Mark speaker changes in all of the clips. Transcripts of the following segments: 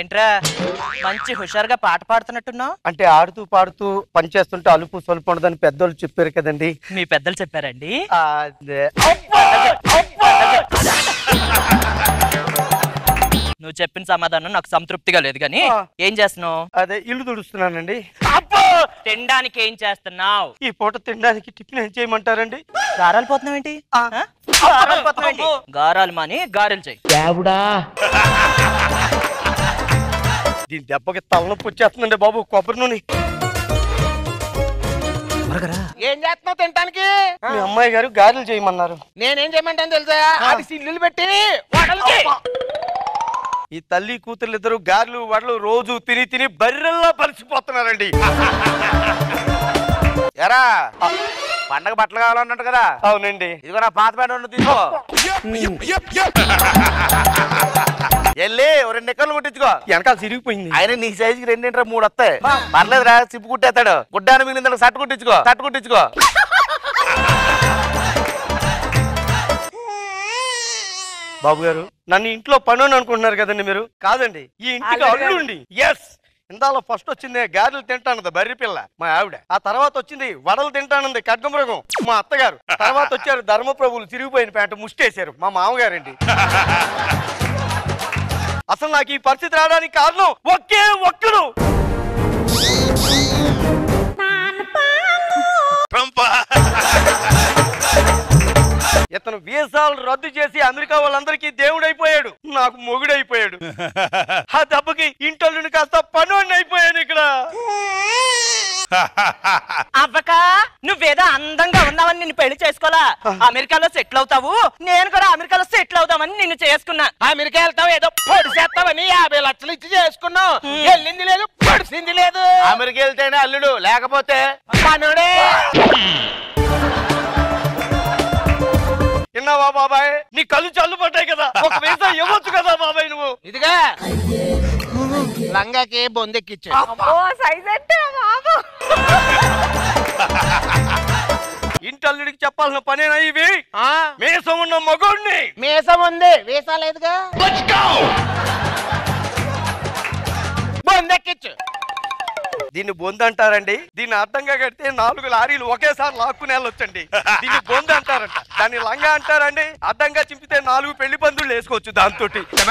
Speaker 1: ఏంట్రా మంచి హుషారుగా పాట పాడుతున్నట్టున్నావు
Speaker 2: అంటే ఆడుతూ పాడుతూ పని చేస్తుంటే అలుపు సొలుపు ఉండదని పెద్దోళ్ళు చెప్పారు కదండి
Speaker 1: మీ పెద్దలు చెప్పారండి
Speaker 2: ఆ, అదే.
Speaker 1: నువ్వు చెప్పిన సమాధానం నాకు సంతృప్తిగా లేదు కానీ
Speaker 2: ఆ.
Speaker 1: ఏం చేస్తున్నావు
Speaker 2: అదే ఇల్లు తుడుస్తున్నానండి
Speaker 1: అబ్బో తినడానికి ఏం చేస్తున్నావు
Speaker 2: ఈ పూట తినడానికి టిఫిన్ ఏం చేయమంటారండి
Speaker 1: గారాలు పోతున్నావు ఏంటి
Speaker 2: ఆ.
Speaker 1: గారాలు పోతున్నావు ఏంటి? గారాలు మాని గారెలు చెయ్యి
Speaker 2: దీని దెబ్బకి తలనొప్పి వచ్చేస్తుందండి బాబు కొబ్బరి నూనె
Speaker 3: ఏం చేస్తున్నావు తినటానికి
Speaker 2: మీ అమ్మాయి గారు గారెలు చేయమన్నారు
Speaker 3: నేనేం చేయమంటాను తెలుసా అది సిల్లులు పెట్టి వడలు చేయి.
Speaker 2: ఈ తల్లి కూతురు ఇద్దరు గారెలు వడలు రోజు తిని తిని బర్రెల్లా పరిచిపోతున్నారండి
Speaker 4: ఎరా పండగ బట్టలు కావాలన్నట్టు కదా
Speaker 2: అవునండి
Speaker 4: ఇదిగో నా పాత ప్యాంట్ ఉన్న తీసుకో వెళ్ళి ఓ రెండు ఎక్కలు కుట్టించుకో
Speaker 2: వెనకాల సిరిగిపోయింది
Speaker 4: ఆయన నీ సైజుకి రెండింట్రా మూడు వస్తాయి పర్లేదురా సిప్పు కుట్టేస్తాడు గుడ్డాను మిగిలిందా సట్ కుట్టించుకో సట్ కుట్టించుకో
Speaker 2: బాబు గారు నన్ను ఇంట్లో పనుని అనుకుంటున్నారు కదండి మీరు కాదండి ఈ ఇంటికి అల్లుండి ఎస్ ఇందాలో ఫస్ట్ వచ్చింది గారెలు తింటానంది బర్రి పిల్ల మా ఆవిడ ఆ తర్వాత వచ్చింది వడలు తింటానంది ఖడ్గమృగం మా అత్తగారు తర్వాత వచ్చారు ధర్మప్రభులు తిరిగిపోయిన ప్యాంటు ముష్టేశారు మా మామగారండి అసలు నాకు ఈ పరిస్థితి రావడానికి కారణం ఒకే ఒక్కడు ఇతను వీసాలు రద్దు చేసి అమెరికా వాళ్ళందరికీ దేవుడైపోయాడు నాకు మొగుడైపోయాడు ఆ దెబ్బకి ఇంటల్లుని కాస్త పనుని అయిపోయాను ఇక్కడ
Speaker 1: అవ్వక నువ్వేదో అందంగా ఉన్నావని నిన్ను పెళ్లి చేసుకోవాలా అమెరికాలో సెటిల్ అవుతావు నేను కూడా అమెరికాలో సెటిల్ అవుదామని నిన్ను చేసుకున్నా
Speaker 3: అమెరికా వెళ్తావు ఏదో పొడిసేస్తావని యాభై లక్షలు ఇచ్చి చేసుకున్నావు వెళ్ళింది లేదు పొడిసింది లేదు
Speaker 4: అమెరికా వెళ్తేనే అల్లుడు లేకపోతే
Speaker 3: పనుడే
Speaker 2: విన్నావా బాబాయ్ నీ కళ్ళు చల్లు పడ్డాయి కదా ఒక వీసా ఇవ్వచ్చు కదా బాబాయ్ నువ్వు
Speaker 3: ఇదిగా లంగాకి బొందెక్కిచ్చా
Speaker 5: ఓ సైజ్ అంటే బాబు
Speaker 2: ఇంటల్లుడికి చెప్పాల్సిన పనేనా ఇవి మీసం ఉన్న మగోడిని
Speaker 3: మీసం ఉంది వీసా లేదుగా బొందెక్కిచ్చు
Speaker 2: దీన్ని బొందు అంటారండి దీన్ని అడ్డంగా కడితే నాలుగు లారీలు ఒకేసారి లాక్కుని వెళ్ళొచ్చండి దీన్ని బొందు అంటారంట దాన్ని లంగా అంటారండి అడ్డంగా చింపితే నాలుగు పెళ్లి పందులు వేసుకోవచ్చు దాంతో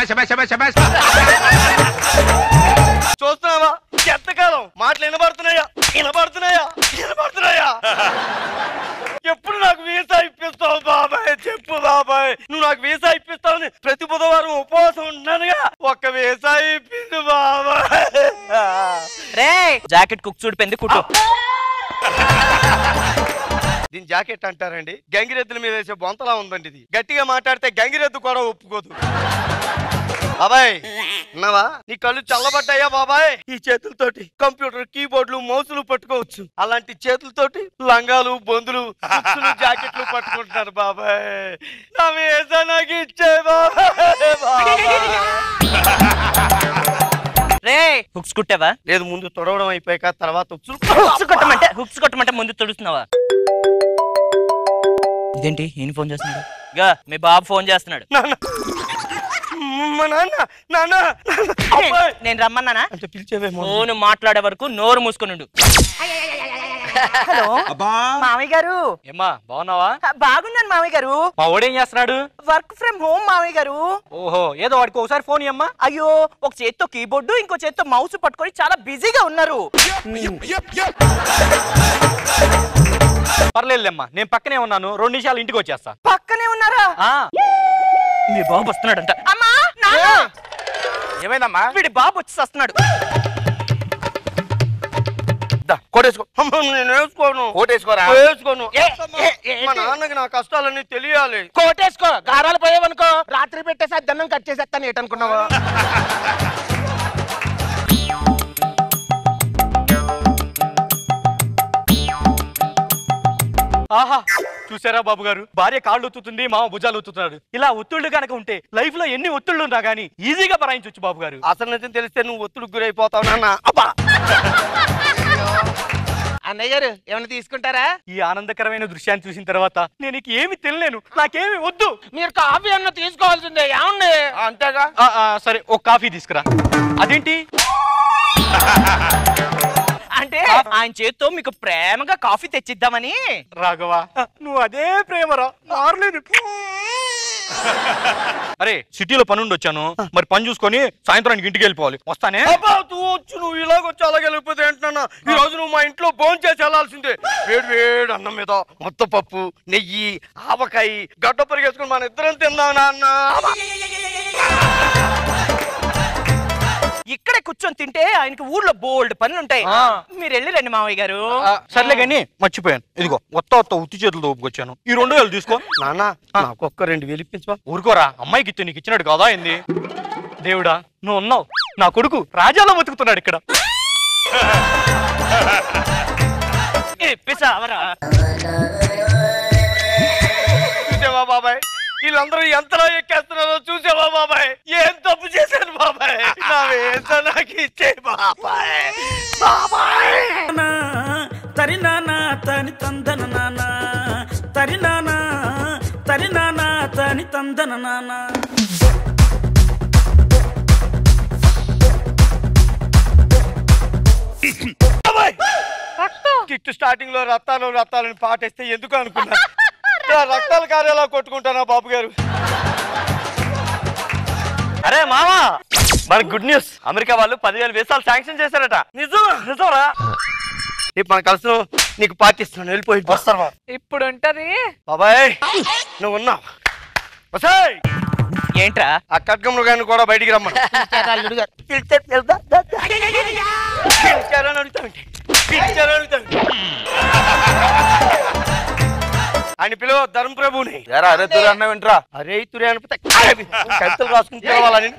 Speaker 2: చూస్తున్నావా ఎంతకాలం మాటలు వినబడుతున్నాయా వినబడుతున్నాయా వినబడుతున్నాయా ఎప్పుడు నాకు వీసా ఇప్పిస్తావు బాబాయ్ చెప్పు బాబాయ్ నువ్వు నాకు వీసా ఇప్పిస్తావని ప్రతి బుధవారం ఉపవాసం ఉన్నానుగా ఒక్క వీసా ఇప్పింది బాబాయ్
Speaker 1: రే జాకెట్ కుక్ చూడిపోయింది కుట్టు
Speaker 2: దీని జాకెట్ అంటారండి గంగిరెద్దుల మీద వేసే బొంతలా ఉందండి ఇది గట్టిగా మాట్లాడితే గంగిరెద్దు కూడా ఒప్పుకోదు బాబాయ్ ఉన్నావా నీ కళ్ళు చల్లబడ్డాయా బాబాయ్ ఈ చేతులతోటి కంప్యూటర్ కీబోర్డులు మౌసులు పట్టుకోవచ్చు అలాంటి చేతులతోటి లంగాలు బొందులు బుక్సులు, జాకెట్లు పట్టుకుంటున్నారు బాబాయ్ నా మీద నాకు ఇచ్చే బాబాయ్ బాబాయ్.
Speaker 1: రే హుక్స్ కుట్టావా
Speaker 2: లేదు ముందు తొడవడం అయిపోయాక తర్వాత ఉచ్చులు
Speaker 1: హుక్స్ కొట్టమంటే హుక్స్ కొట్టమంటే ముందు తుడుస్తున్నావా ఇదేంటి ఈయన ఫోన్ చేస్తున్నాడు గా మీ బాబు ఫోన్ చేస్తున్నాడు
Speaker 2: నాన్న మా నాన్న నాన్న నాన్న. అబ్బాయ్.
Speaker 1: నేను రమ్మన్నానా
Speaker 2: అంటే పిలిచేవేమో
Speaker 1: ఫోన్ మాట్లాడే వరకు నోరు మూసుకునుండు హలో మామయ్య గారు
Speaker 6: ఏమ్మా బాగున్నావా
Speaker 1: బాగున్నాను మామయ్య గారు
Speaker 6: మా ఓడేం చేస్తున్నాడు
Speaker 1: వర్క్ ఫ్రమ్ హోమ్ మామయ్య గారు
Speaker 6: ఓహో ఏదో వాడికి ఒకసారి ఫోన్ ఇమ్మా
Speaker 1: అయ్యో ఒక చేత్తో కీబోర్డు ఇంకో చేత్తో మౌస్ పట్టుకొని చాలా బిజీగా ఉన్నారు
Speaker 6: పర్లేదులేమ్మా నేను పక్కనే ఉన్నాను రెండు నిమిషాలు ఇంటికి వచ్చేస్తా
Speaker 1: పక్కనే ఉన్నారా
Speaker 6: ఆ,
Speaker 1: మీ బాబు వస్తున్నాడంట అమ్మా నాన్న
Speaker 4: ఏమైందమ్మా
Speaker 1: వీడి బాబు వచ్చి వస్తున్నాడు
Speaker 2: దా, కొట్టేసుకో అమ్మ, నేను వేసుకోను
Speaker 4: ఓటేసుకోరా
Speaker 2: వేసుకోను
Speaker 3: ఏ, ఏ, ఏంటి?
Speaker 2: మా నాన్నకి నా కష్టాలన్నీ తెలియాలి
Speaker 3: కోటేసుకో గారాలు పోయావనుకో రాత్రి పెట్టేసి అద్దన్నం కట్ చేసేస్తాను ఏటనుకున్నావు
Speaker 6: ఆహా చూసారా బాబు గారు భార్య కాళ్ళు ఒత్తుతుంది మామ భుజాలు ఒత్తుతున్నాడు ఇలా ఒత్తిళ్లు కనుక ఉంటే లైఫ్ లో ఎన్ని ఒత్తిళ్లు ఉన్నా గానీ ఈజీగా భరాయించవచ్చు బాబు గారు
Speaker 2: అసలు నిజం తెలిస్తే నువ్వు ఒత్తిడికి గురైపోతావు నాన్న అబ్బా
Speaker 3: అన్నయ్య గారు ఏమైనా తీసుకుంటారా
Speaker 6: ఈ ఆనందకరమైన దృశ్యాన్ని చూసిన తర్వాత నేను ఇక ఏమి తినలేను నాకేమి వద్దు
Speaker 3: మీరు కాఫీ అన్న తీసుకోవాల్సిందే ఏమండి
Speaker 4: అంతేగా
Speaker 6: ఆ, ఆ, సరే ఒక కాఫీ తీసుకురా అదేంటి
Speaker 1: అంటే ఆయన చేత్తో మీకు ప్రేమగా కాఫీ తెచ్చిద్దామని
Speaker 6: రాఘవా నువ్వు అదే ప్రేమరా మారలేదు అరే సిటీలో పని ఉండి వచ్చాను మరి పని చూసుకొని సాయంత్రానికి ఇంటికి వెళ్ళిపోవాలి వస్తానే
Speaker 2: అబ్బా నువ్వు వచ్చు నువ్వు ఇలాగొచ్చి అలాగే వెళ్ళిపోతే ఏంటన్నా ఈ రోజు నువ్వు మా ఇంట్లో భోజనం చేసి వెళ్ళాల్సిందే వేడి వేడి అన్నం మీద మొత్తం పప్పు నెయ్యి ఆవకాయ గడ్డ పరిగెత్తుకుని మన ఇద్దరం తిందాం నాన్న
Speaker 1: ఇక్కడే కూర్చొని తింటే ఆయనకి ఊర్లో బోల్డ్ పనులు ఉంటాయి మీరు వెళ్ళి రండి మావయ్య గారు
Speaker 6: ఆ, సర్లే కానీ మర్చిపోయాను ఇదిగో ఒత్త ఒత్త ఉత్తి చేతులతో ఒప్పుకొచ్చాను ఈ రెండు వేలు తీసుకో
Speaker 2: నాన్న నాకు ఒక్క రెండు వేలు ఇప్పించవా
Speaker 6: ఊరుకోరా అమ్మాయికి ఇస్తే నీకు ఇచ్చినట్టు కాదా అయింది దేవుడా నువ్వు ఉన్నావు నా కొడుకు రాజాలో బతుకుతున్నాడు ఇక్కడ
Speaker 1: ఇప్పిసావరా
Speaker 2: చూసావా బాబాయ్ వీళ్ళందరూ ఎంతలో ఎక్కేస్తున్నారో చూసావా బాబాయ్ ఏం తప్పు చేశాను బాబాయ్ నా వేస నాకు ఇచ్చే బాబాయ్ బాబాయ్
Speaker 7: తరి నానా తని తందన నానా తరి నానా తరి నానా తని తందన నానా
Speaker 2: కిట్టు స్టార్టింగ్ లో రత్తాలు రత్తాలని పాటేస్తే ఎందుకు అనుకున్నా ఇలా రక్తాల కార్యాలా కొట్టుకుంటానా బాబు గారు
Speaker 4: అరే మామా మన గుడ్ న్యూస్ అమెరికా వాళ్ళు పదివేల వీసాలు శాంక్షన్ చేశారట
Speaker 2: నిజం నిజంరా రేపు మనం కలిసి నీకు పార్టీ ఇస్తున్నాను వెళ్ళిపోయి వస్తాను
Speaker 5: ఇప్పుడు ఉంటది
Speaker 2: బాబాయ్ నువ్వు ఉన్నావు వసాయ్
Speaker 1: ఏంట్రా
Speaker 2: ఆ ఖడ్గములు గారిని కూడా బయటికి రమ్మను పిలిస్తే పిలుదా? పిలిచారని అడుగుతామండి పిలిచారని అడుగుతామండి ఆయన పిలువ ధర్మప్రభుని
Speaker 4: ఎరా అరే దూరం అన్న వింటరా
Speaker 2: అరే తురే అనిపితే కవితలు రాసుకుని పిలవాలని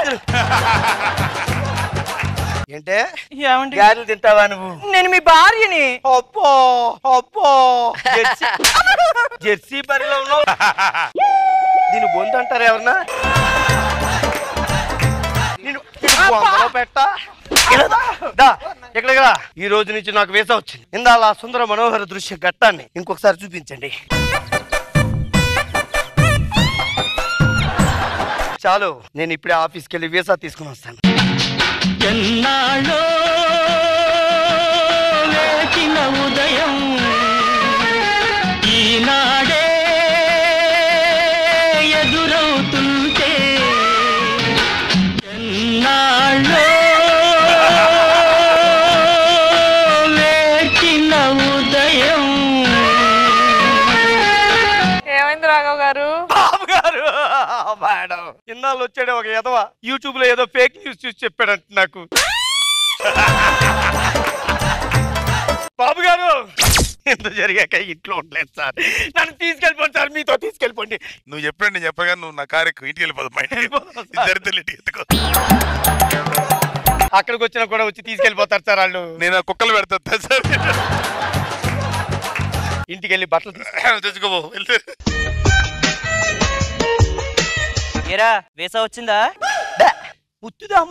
Speaker 2: ఏంటే
Speaker 1: ఏమండి
Speaker 2: గారెలు తింటావా నువ్వు
Speaker 1: నేను మీ భార్యని
Speaker 2: అప్పో అప్పో జెర్సీ జెర్సీ బరిలో ఉన్నావు దీని బొందు అంటారు ఎవరన్నా నేను బొందలో పెట్టా దా ఇక్కడ ఇక్కడ ఈ రోజు నుంచి నాకు వీసా వచ్చింది ఇందాల ఆ సుందర మనోహర దృశ్య ఘట్టాన్ని ఇంకొకసారి చూపించండి చాలు నేను ఇప్పుడే ఆఫీస్కి వెళ్ళి వీసా తీసుకుని వస్తాను
Speaker 7: ఎన్నాళ్ళో లేచిన ఉదయం ఈనాడే ఎదురవుతుంటే ఎన్నాళ్ళో లేచిన ఉదయం
Speaker 5: ఏమైంది రాఘవ్ గారు
Speaker 2: బాబు గారు మేడం ఇన్నాళ్ళు వచ్చాడు ఒక ఎదవ యూట్యూబ్ లో ఏదో ఫేక్ న్యూస్ చూసి చెప్పాడంట నాకు బాబు గారు ఇంత జరిగాక ఇంట్లో ఉండలేదు సార్ నన్ను తీసుకెళ్ళిపోండి సార్ మీతో తీసుకెళ్ళిపోండి
Speaker 8: నువ్వు చెప్పాడు నేను చెప్పగా నువ్వు నా కారు ఎక్కువ ఇంటికి వెళ్ళిపోదు మా ఇంటికి
Speaker 2: వెళ్ళిపోదాం సార్.
Speaker 8: దరిద్రులు ఇంటికి ఎత్తుకో
Speaker 2: అక్కడికి వచ్చినా కూడా వచ్చి తీసుకెళ్ళిపోతారు సార్ వాళ్ళు
Speaker 8: నేను ఆ కుక్కలు పెడతా సార్
Speaker 2: ఇంటికి వెళ్ళి బట్టలు తీసుకు-
Speaker 8: తెచ్చుకోబో వెళ్తే
Speaker 1: ఏరా వీసా వచ్చిందా
Speaker 2: డా, ఉత్తుదామా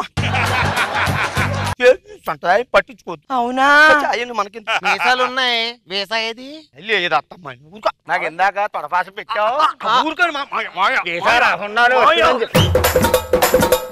Speaker 2: సంటాయి పట్టించుకోవద్దు
Speaker 1: అవునా
Speaker 2: అయ్యండి మనకి
Speaker 3: మీసాలు ఉన్నాయి వీసా ఏది
Speaker 2: వెళ్ళి ఏది అత్తమ్మ ఊరుకో
Speaker 4: నాకు ఇందాక తొడపాస పెట్టావు
Speaker 2: ఊరుకోని మా- మా- మా-
Speaker 3: వీసా రాకున్నాను